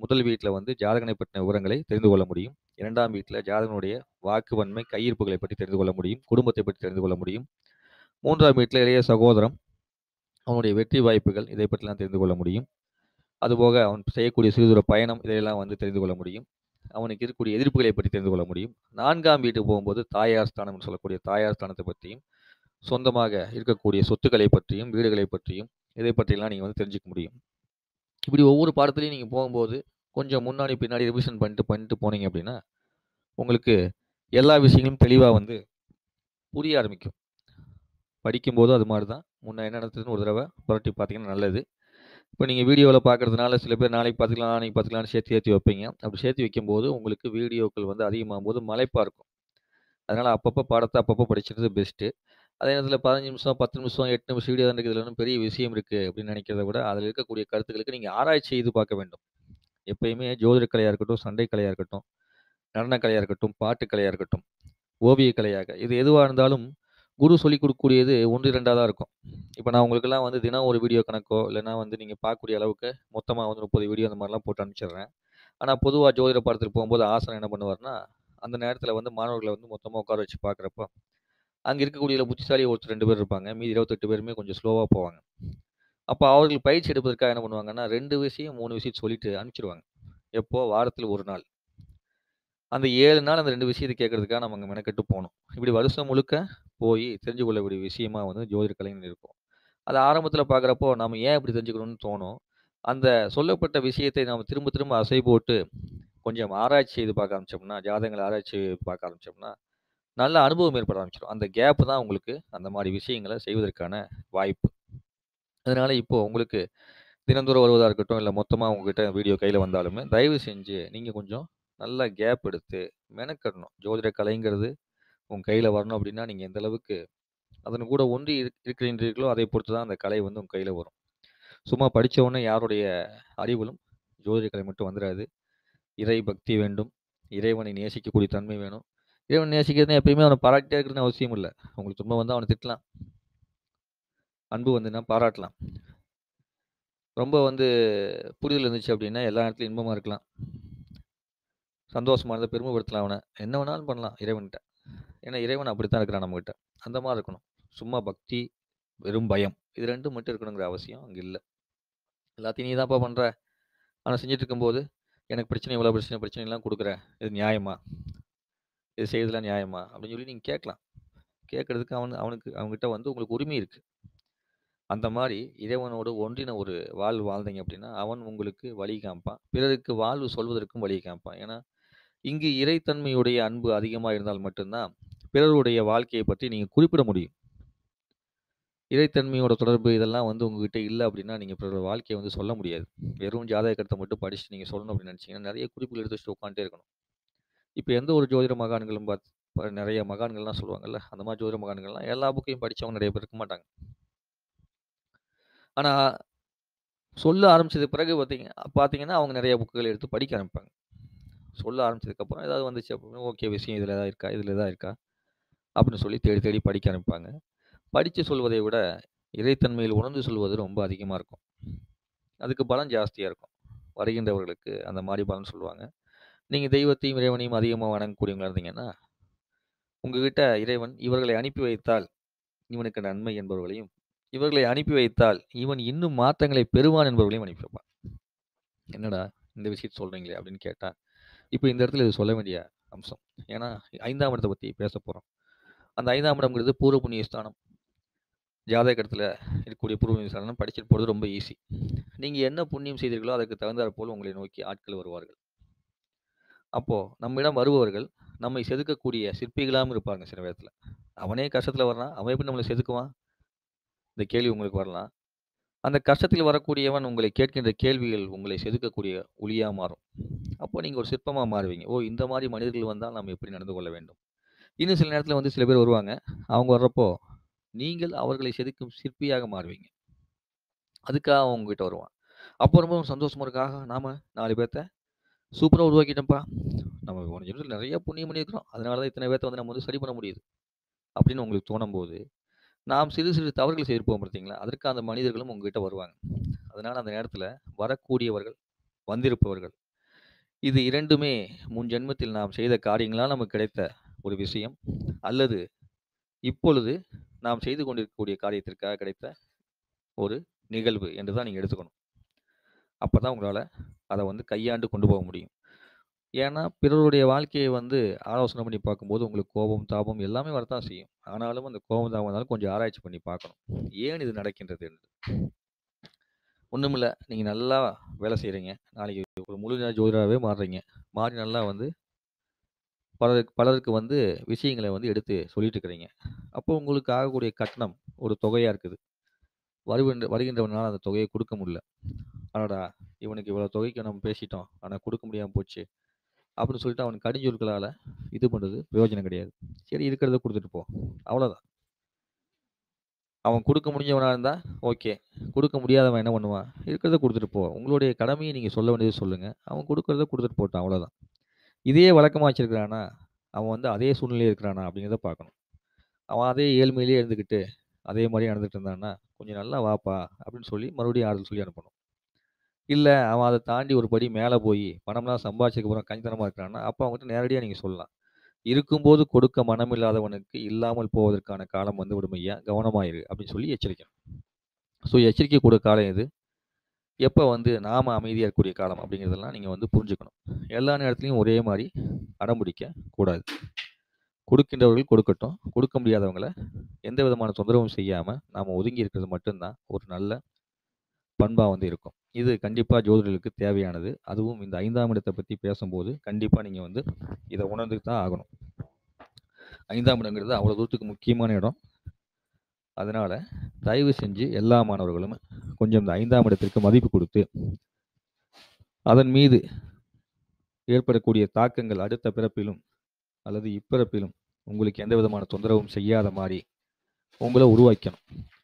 முதல் வீட்ல வந்து ஜாதகனை பற்றின விவரங்களை தெரிந்து கொள்ள முடியும். 2ஆம் வீட்ல ஜாதகனுடைய வாக்கு வன்மை, கையிருப்புகளை பற்றி தெரிந்து கொள்ள முடியும். குடும்பத்தை பற்றி தெரிந்து கொள்ள முடியும். 3ஆம் வீட்ல இளைய சகோதரம், அவனுடைய வெற்றி வாய்ப்புகள் இதை பற்றிலாம் தெரிந்து கொள்ள முடியும். அதுபோக அவன் செய்யக்கூடிய சிறுதூர பயணம் இதையெல்லாம் வந்து தெரிந்து கொள்ள முடியும். அவனுக்கு இருக்கக்கூடிய எதிர்ப்புகளை பற்றி தெரிந்து கொள்ள முடியும். 4ஆம் வீட்டுக்கு போகும்போது தாயார் ஸ்தானம் என்று சொல்லக்கூடிய தாயார் ஸ்தானத்தை பற்றியும், சொந்தமாக இருக்கக்கூடிய சொத்துக்களை பற்றியும், வீடுகளை பற்றியும் இதை பற்றிலாம் நீங்க வந்து தெரிஞ்சுக்க முடியும். இப்படி ஒவ்வொரு பாடத்திலயும் நீங்க போகும்போது, கொஞ்சம் முன்னாடி, பின்னாடி ரிவிஷன் பண்ணிட்டு பண்ணிட்டு போனீங்க அப்படின்னா, உங்களுக்கு எல்லா விஷயங்களும் தெளிவா வந்து புரிய ஆரம்பிக்கும். படிக்கும்போதும் அது மாரி தான். முன்ன என்ன நடந்ததுன்னு ஒரு தடவ புரட்டி பார்த்தீங்கன்னா நல்லது. இப்ப நீங்க வீடியோல பார்க்கறதுனால சில பேர் நாளைக்கு பார்த்துக்கலாம், நாளைக்கு பார்த்துக்கலாம்னு சேர்த்து சேர்த்து வைப்பீங்க. அப்படி சேர்த்து வைக்கும்போது உங்களுக்கு வீடியோக்கள் வந்து அதிகமாகும்போது மலைப்பா இருக்கும். அதனால அப்பப்ப பாடத்த அப்பப்ப படிச்சுக்கிறது பெஸ்ட்டு. அதே நேரத்தில 15 நிமிஷம், 10 நிமிஷம், 8 நிமிஷம் வீடியோ தான் இருக்கு. இதுல ஒண்ணும் பெரிய விஷயம் இருக்கு அப்படின்னு நினைக்கிறத விட, அதில இருக்கக்கூடிய கருத்துக்களுக்கு நீங்க ஆராய்ச்சி செய்து பார்க்க வேண்டும். எப்பயுமே ஜோதிடக் கலையா இருக்கட்டும், சண்டை கலையா இருக்கட்டும், நடனக் கலையா இருக்கட்டும், பாட்டுக் கலையா இருக்கட்டும், ஓவியக் கலையாக இது எதுவா இருந்தாலும் குரு சொல்லிக் குடுக்கக்கூடியது 1, 2ஆ தான் இருக்கும். இப்ப நான் உங்களுக்கெல்லாம் வந்து தினம் ஒரு வீடியோ கணக்கோ, இல்லன்னா வந்து நீங்க பார்க்கக்கூடிய அளவுக்கு மொத்தமா வந்து 30 வீடியோ அந்த மாரிலாம் போட்டு அனுப்பிச்சிடுறேன். ஆனா பொதுவா ஜோதிட பாடத்துக்கு போகும்போது ஆசான் என்ன பண்ணுவாருன்னா, அந்த நேரத்தில வந்து மாணவர்கள வந்து மொத்தமா உட்கார வச்சு பார்க்குறப்போ, அங்க இருக்கக்கூடியதுல புத்திசாலி ஒருத்தர் 2 பேர் இருப்பாங்க. மீதி 28 பேருமே கொஞ்சம் ஸ்லோவா போவாங்க. அப்ப அவர்கள் பயிற்சி எடுப்பதற்காக என்ன பண்ணுவாங்கன்னா, 2 விஷயம், 3 விஷயம் சொல்லிட்டு அனுப்பிச்சுருவாங்க. எப்போ? வாரத்தில 1 நாள். அந்த 7 நாள் அந்த 2 விஷயத்த கேட்கறதுக்காக நம்ம அங்க மெனக்கெட்டு போணும். இப்படி வருஷம் முழுக்க போயி தெரிஞ்சு கொள்ளக்கூடிய விஷயமா வந்து ஜோதிட கலைன்னு இருக்கும். அது ஆரம்பத்தில பார்க்குறப்போ, நாம ஏன் இப்படி தெரிஞ்சுக்கணும்னு தோணும். அந்த சொல்லப்பட்ட விஷயத்தை நாம திரும்ப திரும்ப அசை போட்டு, கொஞ்சம் ஆராய்ச்சி செய்து பார்க்க ஆரம்பிச்சோம்னா, ஜாதகங்கள ஆராய்ச்சி பார்க்க ஆரம்பிச்சோம்னா, நல்ல அனுபவம் ஏற்பட ஆரம்பிச்சுரும். அந்த கேப் தான் உங்களுக்கு அந்த மாரி விஷயங்கள செய்வதற்கான வாய்ப்பு. அதனால இப்போ உங்களுக்கு தினந்தோறும் வருவதா இருக்கட்டும், இல்ல மொத்தமா உங்ககிட்ட வீடியோ கையில வந்தாலுமே, தயவு செஞ்சு நீங்க கொஞ்சம் நல்லா கேப் எடுத்து மெனக்கெடணும். ஜோதிட கலைங்கிறது உங்க கையில வரணும் அப்படின்னா, நீங்க எந்த அளவுக்கு அதன் கூட ஒன்றி இருக் இருக்கின்றீர்களோ, அதை பொறுத்து தான் அந்த கலை வந்து உங்க கையில வரும். சும்மா படிச்ச உடனே யாருடைய அறிவிலும் ஜோதிட கலை மட்டும் வந்துராது. இறை பக்தி வேண்டும். இறைவனை நேசிக்கக்கூடிய தன்மை வேணும். இறைவனை நேசிக்கிறதுனா எப்பயுமே அவன பாராட்டிட்டே இருக்கணும்னு அவசியம் இல்ல. உங்களுக்கு துன்பம் வந்தா அவன திட்டலாம். அன்பு வந்துன்னா பாராட்டலாம். ரொம்ப வந்து புரிதல் இருந்துச்சு அப்படின்னா, எல்லா நேரத்திலும் இன்பமா இருக்கலாம். சந்தோஷமா இருந்தா பெருமைப்படுத்தலாம் அவன. என்ன வேணாலும் பண்ணலாம் இறைவன்ட்ட. ஏன்னா இறைவன் அப்படித்தான் இருக்கிறான் நம்மகிட்ட. அந்த மாரி இருக்கணும். சும்மா பக்தி, வெறும் பயம். இது 2 மட்டும் இருக்கணுங்கிற அவசியம் அங்க இல்ல. எல்லாத்தையும் நீ தான்ப்பா பண்ற. ஆனா செஞ்சுட்டு இருக்கும்போது, எனக்கு பிரச்சனை இவ்வளோ பிரச்சனை பிரச்சனைலாம் குடுக்குற. இது நியாயமா? இது செய்றதெல்லாம் நியாயமா? அப்படின்னு சொல்லி நீங்க கேட்கலாம். கேட்கறதுக்கு அவன் அவனுக்கு அவன்கிட்ட வந்து உங்களுக்கு உரிமை இருக்கு. அந்த மாரி இறைவனோடு ஒன்றின ஒரு வாழ்வு வாழ்ந்தீங்க அப்படின்னா, அவன் உங்களுக்கு வழி காமிப்பான். பிறருக்கு வாழ்வு சொல்வதற்கும் வழி காமிப்பான். ஏன்னா, இங்கு இறைத்தன்மையுடைய அன்பு அதிகமா இருந்தால் மட்டும் தான், பிறருடைய வாழ்க்கையை பற்றி நீங்க குறிப்பிட முடியும். இறைத்தன்மையோட தொடர்பு இதெல்லாம் வந்து உங்ககிட்ட இல்ல அப்படின்னா, நீங்க பிறரோட வாழ்க்கைய வந்து சொல்ல முடியாது. வெறும் ஜாதக கருத்த மட்டும் படிச்சுட்டு நீங்க சொல்லணும் அப்படின்னு நினைச்சீங்கன்னா, நெறைய குறிப்புகள் எடுத்து வச்சுட்டு உட்காந்துட்டே இருக்கணும். இப்ப எந்த ஒரு ஜோதிட மகான்களும் பாத் இப்ப நெறைய மகான்கள்லாம் சொல்லுவாங்கல்ல, அந்த மாரி ஜோதிட மகான்கள்லாம் எல்லா புக்கையும் படிச்சவங்க நெறைய பேர் இருக்க மாட்டாங்க. ஆனா, சொல்ல ஆரம்பிச்சதுக்கு பிறகு பார்த்தீங்க பார்த்தீங்கன்னா, அவங்க நெறைய புக்குகள் எடுத்து படிக்க ஆரம்பிப்பாங்க. சொல்ல ஆரம்பிச்சதுக்கப்புறம் ஏதாவது வந்துச்சு அப்படின்னா, ஓகே விஷயம் இதில ஏதாவது இருக்கா? இதில ஏதாவது இருக்கா? அப்படின்னு சொல்லி தேடி தேடி படிக்க ஆரம்பிப்பாங்க. படிச்சு சொல்வதை விட, இறைத்தன்மையில் உணர்ந்து சொல்வது ரொம்ப அதிகமா இருக்கும். அதுக்கு பலன் ஜாஸ்தியா இருக்கும். வருகின்றவர்களுக்கு அந்த மாரி பலன் சொல்லுவாங்க. நீங்க தெய்வத்தையும், இறைவனையும் அதிகமா வணங்கக்கூடியவங்களா இருந்தீங்கன்னா, உங்ககிட்ட இறைவன் இவர்களை அனுப்பி வைத்தால், இவனுக்கு நன்மை என்பவர்களையும், இவர்களை அனுப்பி வைத்தால், இவன் இன்னும் மாற்றங்களை பெறுவான் என்பவர்களையும் அனுப்பி வைப்பான். என்னடா இந்த விஷயத்த சொல்றீங்களே அப்படின்னு கேட்டா, இப்ப இந்த இடத்துல இது சொல்ல வேண்டிய அம்சம். ஏன்னா 5ஆம் இடத்த பத்தி பேசப் போறோம். அந்த 5ஆம் இடம்ங்கிறது பூர்வ புண்ணிய ஸ்தானம். ஜாதக கட்டத்துல இருக்கக்கூடிய பூர்வ புண்ணிய ஸ்தானம் படிச்சுட்டு போறது ரொம்ப ஈஸி. நீங்க என்ன புண்ணியம் செய்தீர்களோ, அதற்கு தகுந்தாற் போல உங்களை நோக்கி ஆட்கள் வருவார்கள். அப்போ நம்மிடம் வருபவர்கள், நம்மை செதுக்கக்கூடிய சிற்பிகளாவும் இருப்பாங்க சில நேரத்துல. அவனே கஷ்டத்துல வர்றான். அவன் எப்படி நம்மள செதுக்குவான்? இந்த கேள்வி உங்களுக்கு வரலாம். அந்த கஷ்டத்தில் வரக்கூடியவன் உங்களை கேட்கின்ற கேள்விகள் உங்களை செதுக்கக்கூடிய ஒளியா மாறும். அப்போ நீங்க ஒரு சிற்பமா மாறுவீங்க. ஓ! இந்த மாரி மனிதர்கள் வந்தால் நாம் எப்படி நடந்து கொள்ள வேண்டும்? இன்னும் சில நேரத்துல வந்து சில பேர் வருவாங்க. அவங்க வர்றப்போ, நீங்கள் அவர்களை செதுக்கும் சிற்பியாக மாறுவீங்க. அதுக்காக அவன் உங்ககிட்ட வருவான். அப்போ ரொம்ப சந்தோஷமா இருக்கு. ஆஹா! நாம 4 பேத்த சூப்பரா உருவாக்கிட்டோம்ப்பா. நம்ம போன ஜென்மத்துல நெறைய புண்ணியம் பண்ணியிருக்கிறோம். அதனால தான் இத்தன பேத்த வந்து நம்ம வந்து சரி பண்ண முடியுது. அப்படின்னு உங்களுக்கு தோணும்போது, நாம் சிறு சிறு தவறுகள் செய்திருப்போம் பார்த்தீங்களா? அதற்கு அந்த மனிதர்களும் உங்ககிட்ட வருவாங்க. அதனால அந்த நேரத்துல வரக்கூடியவர்கள், வந்திருப்பவர்கள் இது இரண்டுமே முன் ஜென்மத்தில் நாம் செய்த காரியங்களால் நமக்கு கிடைத்த ஒரு விஷயம் அல்லது இப்பொழுது நாம் செய்து கொண்டிருக்கக்கூடிய காரியத்திற்காக கிடைத்த ஒரு நிகழ்வு என்று தான் நீங்கள் எடுத்துக்கணும் அப்போ தான் உங்களால் அதை வந்து கையாண்டு கொண்டு போக முடியும் ஏன்னா பிறருடைய வாழ்க்கையை வந்து ஆலோசனை பண்ணி பார்க்கும்போது உங்களுக்கு கோபம் தாபம் எல்லாமே வரத்தான் செய்யும் ஆனாலும் அந்த கோபம் தாபம் வந்தாலும் கொஞ்சம் ஆராய்ச்சி பண்ணி பார்க்கணும் ஏன் இது நடக்கின்றது என்று ஒன்றுமில்ல நீங்கள் நல்லா வேலை செய்கிறீங்க நாளைக்கு ஒரு முழு நேர ஜோதிடராகவே மாறுறீங்க மாறி நல்லா வந்து பலருக்கு பலருக்கு வந்து விஷயங்களை வந்து எடுத்து சொல்லிட்டு இருக்கிறீங்க அப்போ உங்களுக்கு ஆகக்கூடிய கட்டணம் ஒரு தொகையாக இருக்குது வருகின்ற வருகின்றவனால் அந்த தொகையை கொடுக்க முடியல அடடா இவனுக்கு இவ்வளோ தொகைக்கு நம்ம பேசிட்டோம் ஆனால் கொடுக்க முடியாமல் போச்சு அப்படின்னு சொல்லிட்டு அவனுக்கு கடிஞ்சொற்களால் இது பண்ணுறது பிரயோஜனம் கிடையாது சரி இருக்கிறத கொடுத்துட்டு போ அவ்வளோதான் அவன் கொடுக்க முடிஞ்சவனாக இருந்தால் ஓகே கொடுக்க முடியாதவன் என்ன பண்ணுவான் இருக்கிறத கொடுத்துட்டு போ உங்களுடைய கடமையை நீங்கள் சொல்ல வேண்டியது சொல்லுங்கள் அவன் கொடுக்கறத கொடுத்துட்டு போட்டான் அவ்வளோதான் இதே வழக்கமாக வச்சிருக்கிறானா அவன் வந்து அதே சூழ்நிலையில் இருக்கிறானா அப்படிங்கிறத பார்க்கணும் அவன் அதே ஏழ்மையிலேயே இருந்துக்கிட்டு அதே மாதிரி நடந்துட்டு இருந்தான்னா கொஞ்சம் நல்லா வாப்பா அப்படின்னு சொல்லி மறுபடியும் ஆறுதல் சொல்லி அனுப்பணும் இல்லை அவன் அதை தாண்டி ஒரு படி மேலே போய் பணம்லாம் சம்பாதிச்சதுக்கப்புறம் கஞ்சித்தனமாக இருக்கிறான்னா அப்போ அவங்ககிட்ட நேரடியாக நீங்கள் சொல்லலாம் இருக்கும்போது கொடுக்க மனமில்லாதவனுக்கு இல்லாமல் போவதற்கான காலம் வந்து விடுமையா கவனமாயிரு அப்படின்னு சொல்லி எச்சரிக்கணும் ஸோ எச்சரிக்கை கூட காலம் இது எப்போ வந்து நாம அமைதியாக இருக்கக்கூடிய காலம் அப்படிங்கிறதெல்லாம் நீங்கள் வந்து புரிஞ்சுக்கணும் எல்லா நேரத்துலையும் ஒரே மாதிரி அடம்பிடிக்க கூடாது கொடுக்கின்றவர்கள் கொடுக்கட்டும் கொடுக்க முடியாதவங்கள எந்த விதமான தொந்தரவும் செய்யாமல் நாம் ஒதுங்கி இருக்கிறது மட்டும்தான் ஒரு நல்ல பண்பாக வந்து இருக்கும் இது கண்டிப்பாக ஜோதிடர்களுக்கு தேவையானது அதுவும் இந்த ஐந்தாம் இடத்தை பற்றி பேசும்போது கண்டிப்பாக நீங்கள் வந்து இதை உணர்ந்து தான் ஆகணும் ஐந்தாம் இடங்கிறது அவ்வளோ தூரத்துக்கு முக்கியமான இடம் அதனால் தயவு செஞ்சு எல்லா மாணவர்களும் கொஞ்சம் இந்த ஐந்தாம் இடத்திற்கு மதிப்பு கொடுத்து அதன் மீது ஏற்படக்கூடிய தாக்கங்கள் அடுத்த பிறப்பிலும் அல்லது இப்பிறப்பிலும் உங்களுக்கு எந்த விதமான தொந்தரவும் செய்யாத மாதிரி உங்களை உருவாக்கணும்